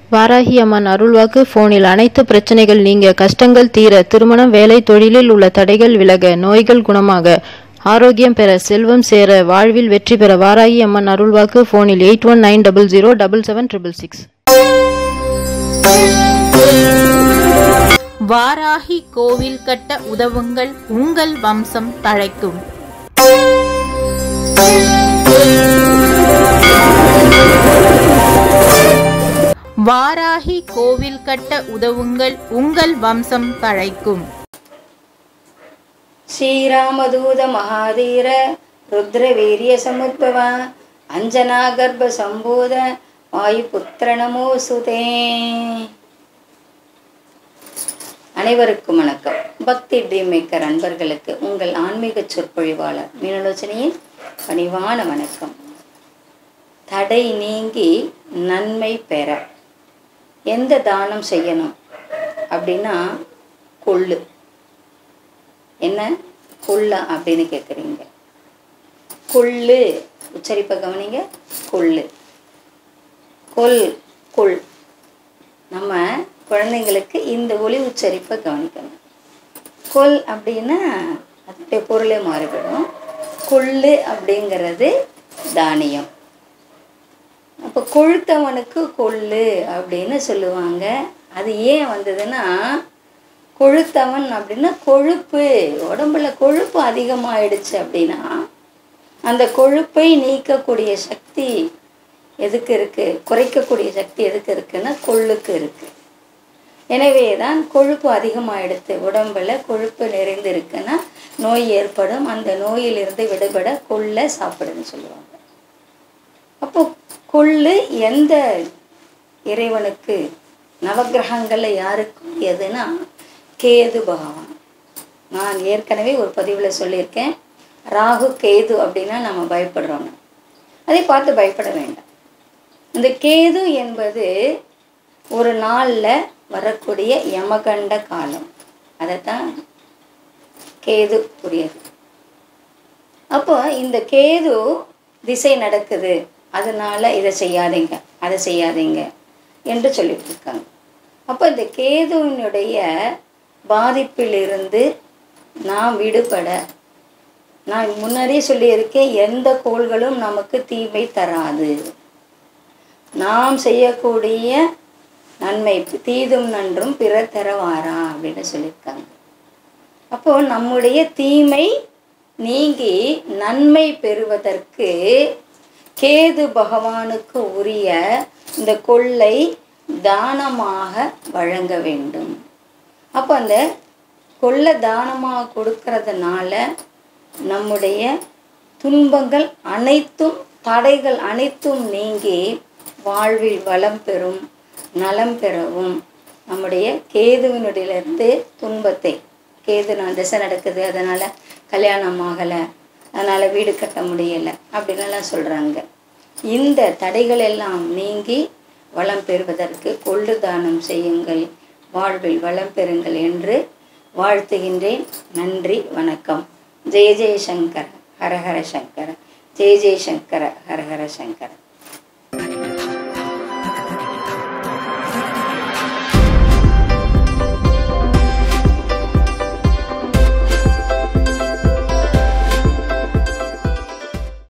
வாராகி அம்மன் அருள்வாக்கு போனில் அனைத்து பிரச்சனைகள் நீங்க கஷ்டங்கள் தீர திருமணம் வேலை தொழிலில் உள்ள தடைகள் விலக நோய்கள் குணமாக ஆரோக்கியம் பெற செல்வம் சேர வாழ்வில் வெற்றி பெற வாராகி அம்மன் அருள்வாக்கு போனில் eight one nine double zero double seven triple six Varahi கோவில் கட்ட உதவுங்கள் உங்கள் வம்சம் தழைக்கும் வாராகி கோவில் கட்ட உதவுங்கள் உங்கள் வம்சம் தழைக்கும் ಶ್ರೀರಾಮದೂತ ಮಹಾಧೀರ ರುದ್ರವೀರ್ಯ ಸಮುದ್ಭವ ಅಂಜನಾ ಗರ್ಭ ಸಂಭೂತ வாயுபுத்திர நமோசுதே அனைவருக்கும் வணக்கம் பக்தி ட்ரீம் மேக்கர் அன்பர்களுக்கு உங்கள் ஆன்மீக சொற்பொழிவாளர் மீனலோச்சனையின் பணிவான வணக்கம் தடை நீங்கி நன்மை பெற எந்த தானம் செய்யணும் அப்படின்னா கொள்ளு என்ன கொள்ள அப்படின்னு கேட்குறீங்க கொள்ளு உச்சரிப்பை கவனிங்க கொள்ளு கொல் கொள் நம்ம குழந்தைங்களுக்கு இந்த ஒளி உச்சரிப்பை கவனிக்கணும் கொல் அப்படின்னா அதனுடைய பொருளே மாறிவிடும் கொள்ளு அப்படிங்கிறது தானியம் அப்போ கொழுத்தவனுக்கு கொள்ளு அப்படின்னு சொல்லுவாங்க அது ஏன் வந்ததுன்னா கொழுத்தவன் அப்படின்னா கொழுப்பு உடம்புல கொழுப்பு அதிகமாயிடுச்சு அப்படின்னா அந்த கொழுப்பை நீக்கக்கூடிய சக்தி எதுக்கு இருக்குது குறைக்கக்கூடிய சக்தி எதுக்கு இருக்குன்னா கொள்ளுக்கு இருக்குது எனவே தான் கொழுப்பு அதிகமாகிடுது உடம்புல கொழுப்பு நிறைந்து இருக்குன்னா நோய் ஏற்படும் அந்த நோயிலிருந்து விடுபட கொள்ளை சாப்பிடுன்னு சொல்லுவாங்க அப்போ கொள்ளு எந்த இறைவனுக்கு நவகிரகங்களில் யாருக்கு எதுனா கேது பகவான் நான் ஏற்கனவே ஒரு பதிவில் சொல்லியிருக்கேன் ராகு கேது அப்படின்னா நம்ம பயப்படுறோம் அதை பார்த்து பயப்பட வேண்டாம் இந்த கேது என்பது ஒரு நாளில் வரக்கூடிய யமகண்ட காலம் அதைத்தான் கேது புரியுது அப்போ இந்த கேது திசை நடக்குது அதனால இதை செய்யாதீங்க அதை செய்யாதீங்க என்று சொல்லிட்டு இருக்காங்க அப்போ இந்த கேதுவினுடைய பாதிப்பிலிருந்து நாம் விடுபட நான் முன்னாடியே சொல்லியிருக்கேன் எந்த கோள்களும் நமக்கு தீமை தராது நாம் செய்யக்கூடிய நன்மை தீதும் நன்றும் பிற தரவாரா அப்படின்னு சொல்லியிருக்காங்க அப்போ நம்முடைய தீமை நீங்கி நன்மை பெறுவதற்கு கேது பகவானுக்கு உரிய இந்த கொள்ளை தானமாக வழங்க வேண்டும் அப்போ அந்த கொள்ளை தானமாக கொடுக்கறதுனால நம்முடைய துன்பங்கள் அனைத்தும் தடைகள் அனைத்தும் நீங்கி வாழ்வில் வளம் பெறும் நலம் பெறவும் நம்முடைய கேதுவினுடையிலிருந்து துன்பத்தை கேது நான் திசை நடக்குது அதனால் கல்யாணம் ஆகலை அதனால் வீடு கட்ட முடியலை அப்படின்லாம் சொல்கிறாங்க இந்த தடைகள் எல்லாம் நீங்கி வளம் பெறுவதற்கு கொள்ளு தானம் செய்யுங்கள் வாழ்வில் வளம் பெறுங்கள் என்று வாழ்த்துகின்றேன் நன்றி வணக்கம் ஜெய ஜெயசங்கர ஹரஹர சங்கர ஜெய ஜெயசங்கர ஹரஹர சங்கர